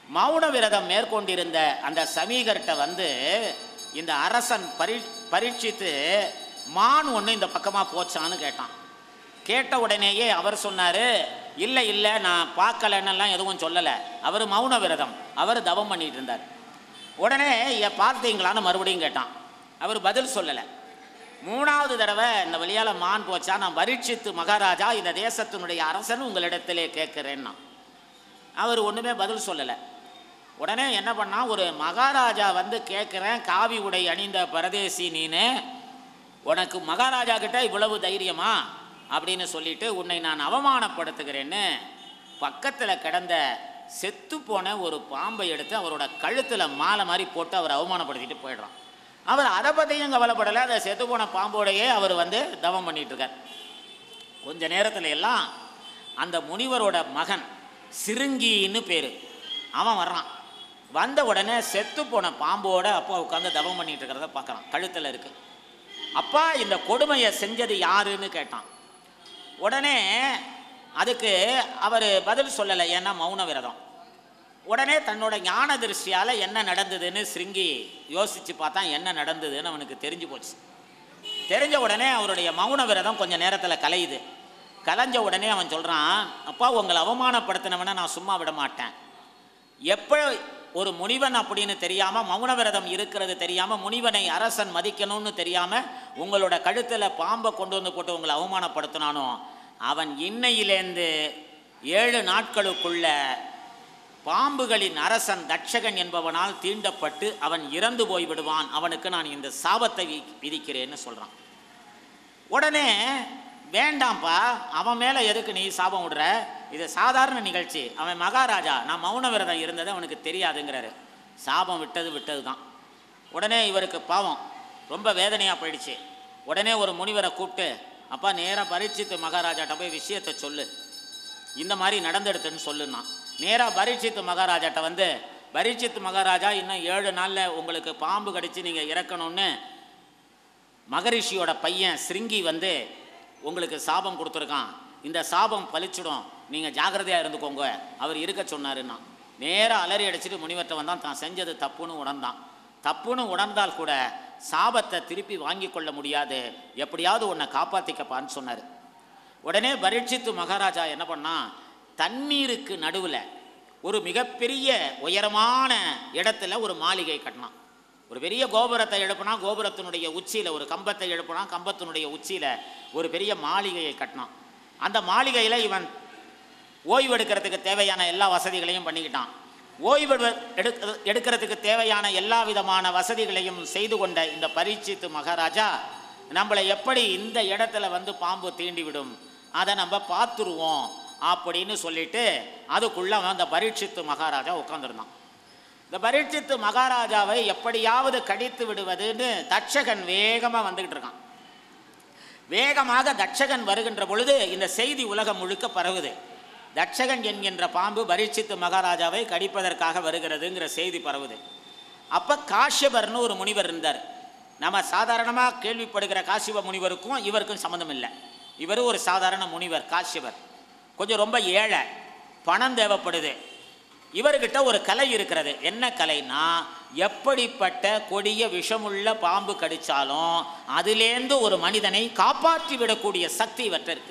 மௌன விரதம் மேற்கொண்டிருந்த அந்த சமீகர்கிட்ட வந்து இந்த அரசன் பரி பரீட்சித்து மான் ஒன்று இந்த பக்கமாக போச்சான்னு கேட்டான் கேட்ட உடனேயே அவர் சொன்னார் இல்லை இல்லை நான் பார்க்கலன்னெல்லாம் எதுவும் சொல்லலை அவர் மௌன விரதம் அவர் தவம் பண்ணிட்டு இருந்தார் உடனே "ஏ, பார்த்தீங்களான்னு மறுபடியும் கேட்டான் அவர் பதில் சொல்லலை மூணாவது தடவை இந்த வழியால் மான் போச்சா நான் பரீட்சித்து மகாராஜா இந்த தேசத்தினுடைய அரசன் உங்களிடத்திலே கேட்குறேன்னா அவர் ஒன்றுமே பதில் சொல்லலை உடனே என்ன பண்ணா ஒரு மகாராஜா வந்து கேட்குறேன் காவி உடை அணிந்த பரதேசி நீனு உனக்கு மகாராஜா கிட்ட இவ்வளவு தைரியமா அப்படின்னு சொல்லிட்டு உன்னை நான் அவமானப்படுத்துகிறேன்னு பக்கத்தில் கிடந்த செத்து போன ஒரு பாம்பை எடுத்து அவரோட கழுத்தில் மாலை மாதிரி போட்டு அவர் அவமானப்படுத்திட்டு போயிடுறான் அவர் அதை பற்றியும் கவலைப்படலை அந்த செத்து போன பாம்போடையே அவர் வந்து தவம் பண்ணிட்டு இருக்கார் கொஞ்ச நேரத்துல எல்லாம் அந்த முனிவரோட மகன் சிருங்கின்னு பேர் அவன் வர்றான் வந்த உடனே செத்து போன பாம்போட அப்பா உட்காந்து தவம் பண்ணிட்டு இருக்கிறத பார்க்குறான் கழுத்தில் இருக்கு அப்பா இந்த கொடுமையை செஞ்சது யாருன்னு கேட்டான் உடனே அதுக்கு அவர் பதில் சொல்லலை ஏன்னா மௌன விரதம் உடனே தன்னோட ஞான திருஷ்டியால் என்ன நடந்ததுன்னு சிருங்கி யோசித்து பார்த்தா என்ன நடந்ததுன்னு அவனுக்கு தெரிஞ்சு போச்சு தெரிஞ்ச உடனே அவருடைய மௌன விரதம் கொஞ்ச நேரத்தில் கலையுது கலைஞ்ச உடனே அவன் சொல்கிறான் அப்பா உங்களை அவமானப்படுத்தினவனை நான் சும்மா விட மாட்டேன் எப்போ ஒரு முனிவன் அப்படின்னு தெரியாமல் மௌன விரதம் இருக்கிறது தெரியாமல் முனிவனை அரசன் மதிக்கணும்னு தெரியாமல் உங்களோட கழுத்தில் பாம்பை கொண்டு வந்து போட்டு உங்களை அவமானப்படுத்தினானோ அவன் இன்னையிலேருந்து ஏழு நாட்களுக்குள்ள பாம்புகளின் அரசன் தட்சகன் என்பவனால் தீண்டப்பட்டு அவன் இறந்து போய் விடுவான் அவனுக்கு நான் இந்த சாபத்தை வி- விதிக்கிறேன்னு சொல்கிறான் உடனே வேண்டாம்ப்பா அவன் மேலே எதுக்கு நீ சாபம் விடுற இது சாதாரண நிகழ்ச்சி அவன் மகாராஜா நான் மௌன விரதம் இருந்தது அவனுக்கு தெரியாதுங்கிறாரு சாபம் விட்டது விட்டது தான் உடனே இவருக்கு பாவம் ரொம்ப வேதனையாக போயிடுச்சு உடனே ஒரு முனிவரை கூப்பிட்டு அப்பா நேராக பரீட்சித்து மகாராஜாட்ட போய் விஷயத்தை சொல்லு இந்த மாதிரி நடந்தெடுத்துன்னு சொல்லுன்னா நேராக பரீட்சித்து மகாராஜாட்ட வந்து பரீட்சித்து மகாராஜா இன்னும் ஏழு நாளில் உங்களுக்கு பாம்பு கடிச்சு நீங்கள் இறக்கணும்னு மகரிஷியோட பையன் சிருங்கி வந்து உங்களுக்கு சாபம் கொடுத்துருக்கான் இந்த சாபம் பலிச்சிடும் நீங்கள் ஜாக்கிரதையாக இருந்துக்கோங்க அவர் இருக்க சொன்னாருன்னா நேராக அலறி அடிச்சுட்டு முனிவர்கிட்ட வந்தான் தான் செஞ்சது தப்புன்னு உணர்ந்தான் தப்புன்னு உணர்ந்தால் கூட சாபத்தை திருப்பி வாங்கி கொள்ள முடியாது எப்படியாவது உன்னை காப்பாற்றிக்கப்பான்னு சொன்னார் உடனே பரீட்சித்து மகாராஜா என்ன பண்ணா தண்ணீருக்கு நடுவில் ஒரு மிகப்பெரிய உயரமான இடத்துல ஒரு மாளிகை கட்டினான் ஒரு பெரிய கோபுரத்தை எழுப்புனா கோபுரத்தினுடைய உச்சியில் ஒரு கம்பத்தை எழுப்புனா கம்பத்தினுடைய உச்சியில் ஒரு பெரிய மாளிகையை கட்டினான் அந்த மாளிகையில் இவன் ஓய்வு எடுக்கிறதுக்கு தேவையான எல்லா வசதிகளையும் பண்ணிக்கிட்டான் ஓய்வு எடு- எடுக்க எடுக்கிறதுக்கு தேவையான எல்லா விதமான வசதிகளையும் செய்து கொண்ட இந்த பரீட்சித்து மகாராஜா நம்மளை எப்படி இந்த இடத்துல வந்து பாம்பு தீண்டி விடும் அதை நம்ம பார்த்துருவோம் அப்படின்னு சொல்லிட்டு அதுக்குள்ள அவன் அந்த பரீட்சித்து மகாராஜா உட்காந்துருந்தான் இந்த பரீட்சித்து மகாராஜாவை எப்படியாவது கடித்து விடுவதுன்னு தட்சகன் வேகமாக வந்துக்கிட்டு இருக்கான் வேகமாக தட்சகன் வருகின்ற பொழுது இந்த செய்தி உலகம் முழுக்க பரவுது தட்சகன் என்கின்ற பாம்பு பரீட்சித்து மகாராஜாவை கடிப்பதற்காக வருகிறதுங்கிற செய்தி பரவுது அப்போ காஷ்யபர்னு ஒரு முனிவர் இருந்தார் நம்ம சாதாரணமாக கேள்விப்படுகிற காசிப முனிவருக்கும் இவருக்கும் சம்மந்தம் இல்லை இவர் ஒரு சாதாரண முனிவர் காஷ்யபர் கொஞ்சம் ரொம்ப ஏழை பணம் தேவைப்படுது இவர்கிட்ட ஒரு கலை இருக்கிறது என்ன கலைனா எப்படிப்பட்ட கொடிய விஷமுள்ள பாம்பு கடிச்சாலும் அதிலேந்து ஒரு மனிதனை காப்பாற்றி விடக்கூடிய சக்தி இவற்றை இருக்கு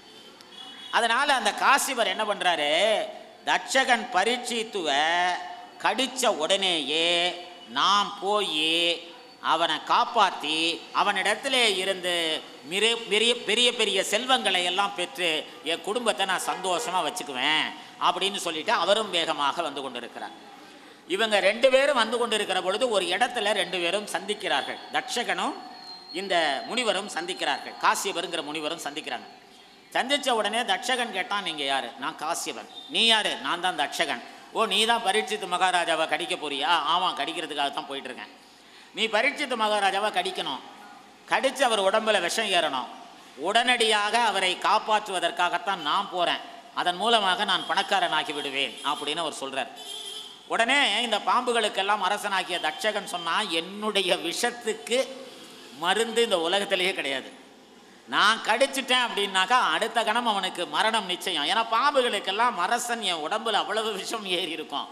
அதனால அந்த காசிவர் என்ன பண்றாரு தட்சகன் பரீட்சித்துவ கடிச்ச உடனேயே நாம் போய் அவனை காப்பாற்றி அவனிடத்திலே இருந்து மிர பெரிய பெரிய பெரிய செல்வங்களை எல்லாம் பெற்று என் குடும்பத்தை நான் சந்தோஷமாக வச்சுக்குவேன் அப்படின்னு சொல்லிட்டு அவரும் வேகமாக வந்து கொண்டிருக்கிறார் இவங்க ரெண்டு பேரும் வந்து கொண்டிருக்கிற பொழுது ஒரு இடத்துல ரெண்டு பேரும் சந்திக்கிறார்கள் தட்சகனும் இந்த முனிவரும் சந்திக்கிறார்கள் காசியபருங்கிற முனிவரும் சந்திக்கிறாங்க சந்திச்ச உடனே தட்சகன் கேட்டான் நீங்கள் யார் நான் காசியபன் நீ யார் நான் தான் தட்சகன் ஓ நீ தான் பரீட்சித்து மகாராஜாவை கடிக்க போறியா ஆமாம் கடிக்கிறதுக்காக தான் போயிட்டு இருக்கேன் நீ பரீட்சித்து மகாராஜாவை கடிக்கணும் கடிச்சு அவர் உடம்புல விஷம் ஏறணும் உடனடியாக அவரை காப்பாற்றுவதற்காகத்தான் நான் போகிறேன் அதன் மூலமாக நான் பணக்காரனாக்கி விடுவேன் அப்படின்னு அவர் சொல்கிறார் உடனே இந்த பாம்புகளுக்கெல்லாம் அரசனாக்கிய தட்சகன் சொன்னால் என்னுடைய விஷத்துக்கு மருந்து இந்த உலகத்திலேயே கிடையாது நான் கடிச்சிட்டேன் அப்படின்னாக்கா அடுத்த கணம் அவனுக்கு மரணம் நிச்சயம் ஏன்னா பாம்புகளுக்கெல்லாம் அரசன் என் உடம்புல அவ்வளவு விஷம் ஏறி இருக்கும்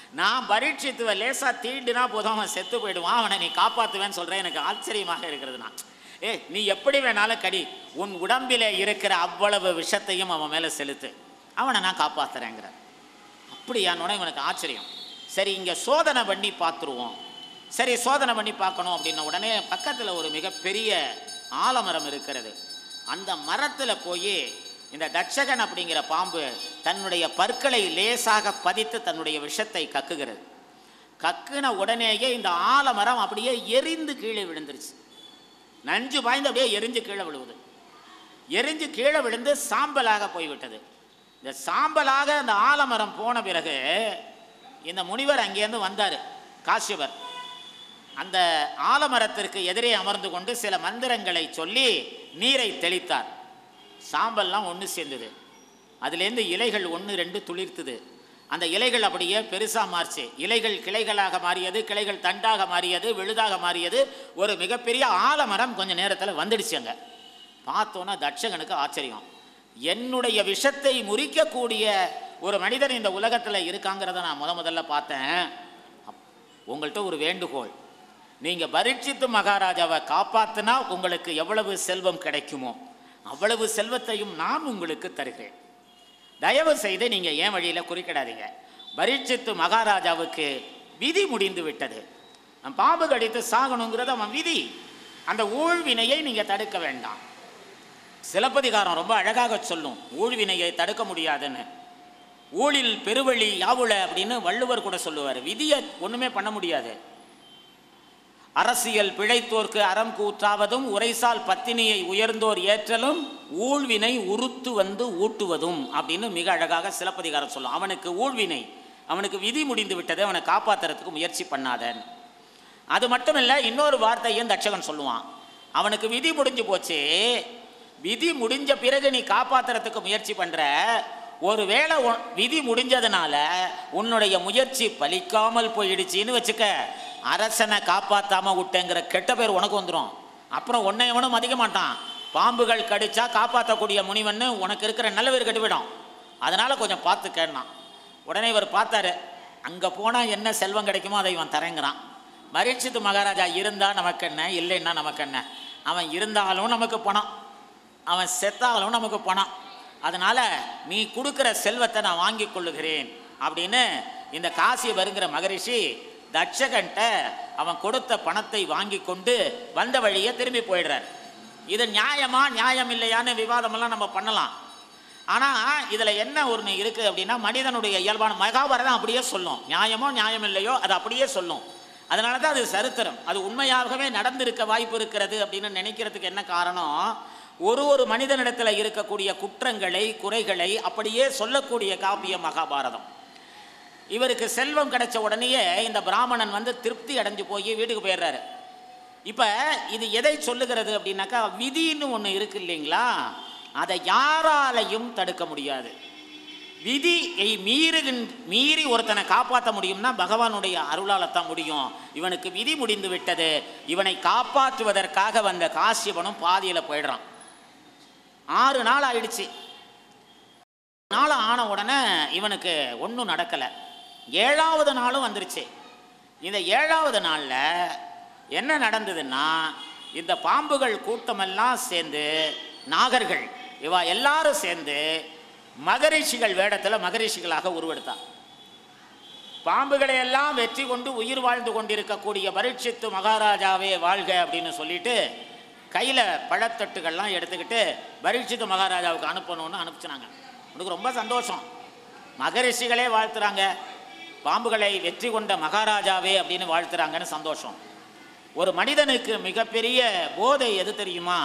நான் பரீட்சித்துவ லேசா தீண்டுனா போதும் அவன் செத்து போயிடுவான் அவனை நீ காப்பாத்துவேன்னு சொல்றேன் எனக்கு ஆச்சரியமாக இருக்கிறது நான் ஏ நீ எப்படி வேணாலும் கடி உன் உடம்பிலே இருக்கிற அவ்வளவு விஷத்தையும் அவன் மேலே செலுத்து அவனை நான் காப்பாத்துறேங்கிற அப்படியானோட இவனுக்கு ஆச்சரியம் சரி இங்கே சோதனை பண்ணி பார்த்துருவோம் சரி சோதனை பண்ணி பார்க்கணும் அப்படின்ன உடனே பக்கத்தில் ஒரு மிகப்பெரிய ஆலமரம் இருக்கிறது அந்த மரத்தில் போய் இந்த தட்சகன் அப்படிங்கிற பாம்பு தன்னுடைய பற்களை லேசாக பதித்து தன்னுடைய விஷத்தை கக்குகிறது கக்குன உடனேயே இந்த ஆலமரம் அப்படியே எரிந்து கீழே விழுந்துருச்சு நஞ்சு பாய்ந்து அப்படியே எரிஞ்சு கீழே விழுவுது எரிஞ்சு கீழே விழுந்து சாம்பலாக போய்விட்டது இந்த சாம்பலாக அந்த ஆலமரம் போன பிறகு இந்த முனிவர் அங்கேருந்து வந்தார் காசியவர் அந்த ஆலமரத்திற்கு எதிரே அமர்ந்து கொண்டு சில மந்திரங்களை சொல்லி நீரை தெளித்தார் சாம்பல்லாம் ஒன்று சேர்ந்தது அதுலேருந்து இலைகள் ஒன்று ரெண்டு துளிர்த்துது அந்த இலைகள் அப்படியே பெருசாக மாறிச்சு இலைகள் கிளைகளாக மாறியது கிளைகள் தண்டாக மாறியது விழுதாக மாறியது ஒரு மிகப்பெரிய ஆலமரம் கொஞ்ச நேரத்தில் வந்துடுச்சு அங்கே பார்த்தோன்னா தட்சகனுக்கு ஆச்சரியம் என்னுடைய விஷத்தை முறிக்கக்கூடிய ஒரு மனிதன் இந்த உலகத்தில் இருக்காங்கிறத நான் முத முதல்ல பார்த்தேன் அப்- உங்கள்கிட்ட ஒரு வேண்டுகோள் நீங்கள் பரீட்சித்து மகாராஜாவை காப்பாற்றினா உங்களுக்கு எவ்வளவு செல்வம் கிடைக்குமோ அவ்வளவு செல்வத்தையும் நான் உங்களுக்கு தருகிறேன் தயவு செய்து நீங்கள் ஏன் வழியில் குறுக்கிடாதீங்க பரீட்சித்து மகாராஜாவுக்கு விதி முடிந்து விட்டது அவன் பாம்பு கடித்து சாகணுங்கிறது அவன் விதி அந்த ஊழ்வினையை நீங்கள் தடுக்க வேண்டாம் சிலப்பதிகாரம் ரொம்ப அழகாக சொல்லும் ஊழ்வினையை தடுக்க முடியாதுன்னு ஊழில் பெருவழி யாவுல அப்படின்னு வள்ளுவர் கூட சொல்லுவார் விதியை ஒன்றுமே பண்ண முடியாது அரசியல் பிழைத்தோர்க்கு அறம் கூற்றாவதும் உரைசால் பத்தினியை உயர்ந்தோர் ஏற்றலும் ஊழ்வினை உருத்து வந்து ஊட்டுவதும் அப்படின்னு மிக அழகாக சிலப்பதிகாரம் சொல்லும் அவனுக்கு ஊழ்வினை அவனுக்கு விதி முடிந்து விட்டது அவனை காப்பாத்துறதுக்கு முயற்சி பண்ணாதன்னு அது மட்டும் இல்லை இன்னொரு வார்த்தையும் தட்சகன் சொல்லுவான் அவனுக்கு விதி முடிஞ்சு போச்சு விதி முடிஞ்ச பிறகு நீ காப்பாத்துறதுக்கு முயற்சி பண்ற ஒருவேளை உன் விதி முடிஞ்சதுனால உன்னுடைய முயற்சி பலிக்காமல் போயிடுச்சின்னு வச்சுக்க அரசனை காப்பாத்தாம விட்டேங்கிற கெட்ட பேர் உனக்கு வந்துடும் அப்புறம் உன்னை எவனும் மதிக்க மாட்டான் பாம்புகள் கடிச்சா காப்பாற்றக்கூடிய முனிவன்னு உனக்கு இருக்கிற நல்ல பேர் கெட்டுவிடும் அதனால கொஞ்சம் பார்த்து கேட்டான் உடனே இவர் பார்த்தாரு அங்கே போனால் என்ன செல்வம் கிடைக்குமோ அதை இவன் தரேங்கிறான் பரீட்சித்து மகாராஜா இருந்தா நமக்கு என்ன இல்லைன்னா நமக்கு என்ன அவன் இருந்தாலும் நமக்கு பணம் அவன் செத்தாலும் நமக்கு பணம் அதனால நீ கொடுக்குற செல்வத்தை நான் வாங்கி கொள்ளுகிறேன் அப்படின்னு இந்த காசி வருங்கிற மகரிஷி தட்சகன்ட்ட அவன் கொடுத்த பணத்தை வாங்கி கொண்டு வந்த வழியே திரும்பி போயிடுறார் இது நியாயமா நியாயம் இல்லையான்னு விவாதமெல்லாம் நம்ம பண்ணலாம் ஆனால் இதில் என்ன ஒன்று இருக்குது அப்படின்னா மனிதனுடைய இயல்பான மகாபாரதம் அப்படியே சொல்லும் நியாயமோ நியாயம் இல்லையோ அது அப்படியே சொல்லும் அதனால தான் அது சரித்திரம் அது உண்மையாகவே நடந்திருக்க வாய்ப்பு இருக்கிறது அப்படின்னு நினைக்கிறதுக்கு என்ன காரணம் ஒரு ஒரு மனிதனிடத்தில் இருக்கக்கூடிய குற்றங்களை குறைகளை அப்படியே சொல்லக்கூடிய காப்பியம் மகாபாரதம் இவருக்கு செல்வம் கிடைச்ச உடனேயே இந்த பிராமணன் வந்து திருப்தி அடைஞ்சு போய் வீட்டுக்கு போயிடுறாரு இப்போ இது எதை சொல்லுகிறது அப்படின்னாக்கா விதின்னு ஒன்று இருக்கு இல்லைங்களா அதை யாராலையும் தடுக்க முடியாது விதியை மீறுகின் மீறி ஒருத்தனை காப்பாற்ற முடியும்னா பகவானுடைய அருளால தான் முடியும் இவனுக்கு விதி முடிந்து விட்டது இவனை காப்பாற்றுவதற்காக வந்த காசியவனும் பாதியில் போயிடுறான் ஆறு நாள் ஆயிடுச்சு நாள் ஆன உடனே இவனுக்கு ஒன்றும் நடக்கலை ஏழாவது நாளும் வந்துருச்சு இந்த ஏழாவது நாளில் என்ன நடந்ததுன்னா இந்த பாம்புகள் கூட்டமெல்லாம் சேர்ந்து நாகர்கள் இவா எல்லாரும் சேர்ந்து மகரிஷிகள் வேடத்தில் மகரிஷிகளாக உருவெடுத்தா பாம்புகளை எல்லாம் வெற்றி கொண்டு உயிர் வாழ்ந்து கொண்டிருக்கக்கூடிய பரீட்சித்து மகாராஜாவே வாழ்க அப்படின்னு சொல்லிட்டு கையில் பழத்தட்டுகள்லாம் எடுத்துக்கிட்டு பரீட்சித்து மகாராஜாவுக்கு அனுப்பணும்னு அனுப்பிச்சினாங்க உனக்கு ரொம்ப சந்தோஷம் மகரிஷிகளே வாழ்த்துறாங்க பாம்புகளை வெற்றி கொண்ட மகாராஜாவே அப்படின்னு வாழ்த்துறாங்கன்னு சந்தோஷம் ஒரு மனிதனுக்கு மிகப்பெரிய போதை எது தெரியுமா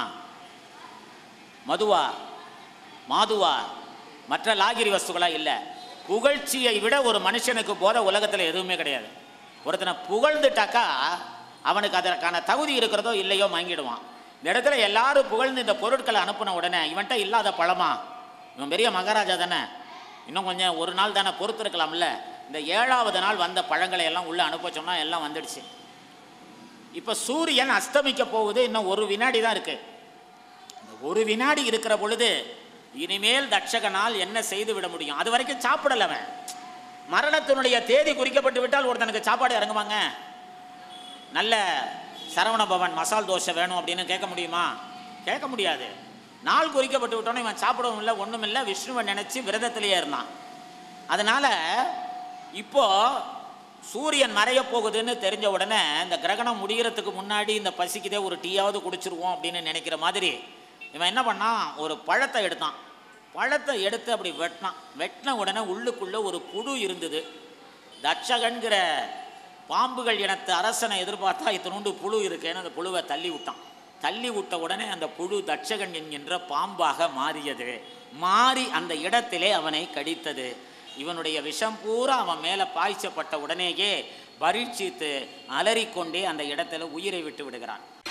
மதுவா மாதுவா மற்ற லாகிரி வஸ்துகளா இல்லை புகழ்ச்சியை விட ஒரு மனுஷனுக்கு போதை உலகத்தில் எதுவுமே கிடையாது ஒருத்தனை புகழ்ந்துட்டாக்கா அவனுக்கு அதற்கான தகுதி இருக்கிறதோ இல்லையோ வாங்கிடுவான் இந்த இடத்துல எல்லாரும் புகழ்ந்து இந்த பொருட்களை அனுப்பின உடனே இவன்ட்ட இல்லாத பழமா இவன் பெரிய மகாராஜா தானே இன்னும் கொஞ்சம் ஒரு நாள் தானே பொறுத்திருக்கலாம்ல இந்த ஏழாவது நாள் வந்த பழங்களை எல்லாம் உள்ளே அனுப்ப சொன்னா எல்லாம் வந்துடுச்சு இப்போ சூரியன் அஸ்தமிக்க போகுது இன்னும் ஒரு வினாடி தான் இருக்கு இந்த ஒரு வினாடி இருக்கிற பொழுது இனிமேல் தட்சகனால் என்ன செய்து விட முடியும் அது வரைக்கும் சாப்பிடல அவன் மரணத்தினுடைய தேதி குறிக்கப்பட்டு விட்டால் ஒருத்தனுக்கு சாப்பாடு இறங்குவாங்க நல்ல சரவண பவன் மசால் தோசை வேணும் அப்படின்னு கேட்க முடியுமா கேட்க முடியாது நாள் குறிக்கப்பட்டு விட்டோன்னே இவன் சாப்பிடவும் இல்லை ஒன்றும் இல்லை விஷ்ணுவை நினச்சி விரதத்திலேயே இருந்தான் அதனால இப்போ சூரியன் மறைய போகுதுன்னு தெரிஞ்ச உடனே இந்த கிரகணம் முடிகிறதுக்கு முன்னாடி இந்த பசிக்குதே ஒரு டீயாவது குடிச்சிருவோம் அப்படின்னு நினைக்கிற மாதிரி இவன் என்ன பண்ணான் ஒரு பழத்தை எடுத்தான் பழத்தை எடுத்து அப்படி வெட்டினான் வெட்டின உடனே உள்ளுக்குள்ள ஒரு புழு இருந்தது தட்சகன்கிற பாம்புகள் இனத்து அரசனை எதிர்பார்த்தா இத்தினோண்டு புழு இருக்கேன்னு அந்த புழுவை தள்ளி விட்டான் தள்ளி விட்ட உடனே அந்த புழு தட்சகன் என்கின்ற பாம்பாக மாறியது மாறி அந்த இடத்திலே அவனை கடித்தது இவனுடைய விஷம் பூரா அவன் மேலே பாய்ச்சப்பட்ட உடனேயே பரீட்சித்து அலறிக்கொண்டே அந்த இடத்துல உயிரை விட்டு விடுகிறான்